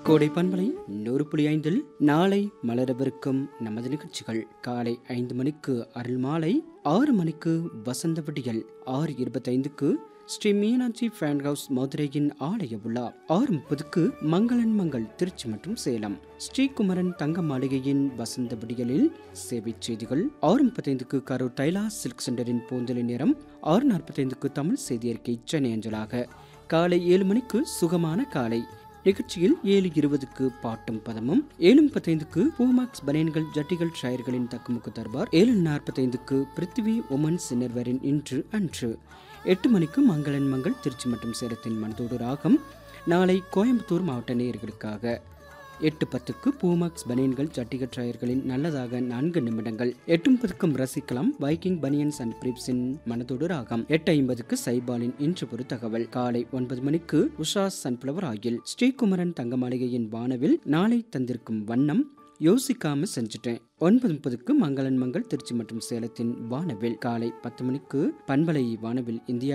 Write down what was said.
கோடை பண்பலை நூறு புள்ளி ஐந்தில் நாளை மலரவிருக்கும் நமது நிகழ்ச்சிகள் காலை ஐந்து மணிக்கு அருள் மாலை ஆறு மணிக்கு வசந்த விடியல் ஆறு இருபத்தைந்துக்கு ஸ்ரீ மீனாட்சி ஃபேன் ஹவுஸ் மதுரையின் ஆலய விழா ஆறு முப்பதுக்கு மங்களன் மங்கள் திருச்சி மற்றும் சேலம் ஸ்ரீகுமரன் தங்க மாளிகையின் வசந்த விடியலில் சேவை செய்திகள் ஆறு முப்பத்தைந்துக்கு கரூர் டைலா சில்க் சென்டரின் பூந்தொலி நேரம் ஆறு நாற்பத்தைந்துக்கு தமிழ் செய்தி அறிக்கை சென்னை அஞ்சலாக காலை ஏழு மணிக்கு சுகமான காலை நிகழ்ச்சியில் ஏழு இருபதுக்கு பாட்டும் பதமும் ஏழு முப்பத்தைந்துக்கு பூமாக்ஸ் பனியன்கள் ஜட்டிகள் ஷயர்களின் தக்குமுக்கு தர்பார் ஏழு நாற்பத்தைந்துக்கு பிருத்திவி உமன் சின்னர்வரின் இன்று அன்று எட்டு மணிக்கு மங்களன் மங்கள் திருச்சி மற்றும் சேலத்தின் மனதோடு ராகம் நாளை கோயம்புத்தூர் மாவட்ட நேயர்களுக்காக எட்டு பத்துக்கு பூமாக்ஸ் பனியன்கள் ஜட்டிகட் ட்ராயர்களின் நல்லதாக நான்கு நிமிடங்கள் எட்டு முப்பதுக்கும் ரசிக்கலாம் வைக்கிங் பனியன்ஸ் அண்ட் பிரிப்ஸின் மனதோடு ராகம் எட்டு ஐம்பதுக்கு சைபாலின் இன்று ஒரு தகவல் காலை ஒன்பது மணிக்கு உஷா சன்ஃபிளவர் ஆயில் ஸ்ரீகுமரன் தங்க மாளிகையின் வானவில் நாளை தந்திருக்கும் வண்ணம் யோசிக்காம செஞ்சுட்டேன் ஒன்பது முப்பதுக்கு மங்களன் மங்கள் திருச்சி மற்றும் சேலத்தின் வானவில் காலை பத்து மணிக்கு பண்பலை வானவில் இந்தியா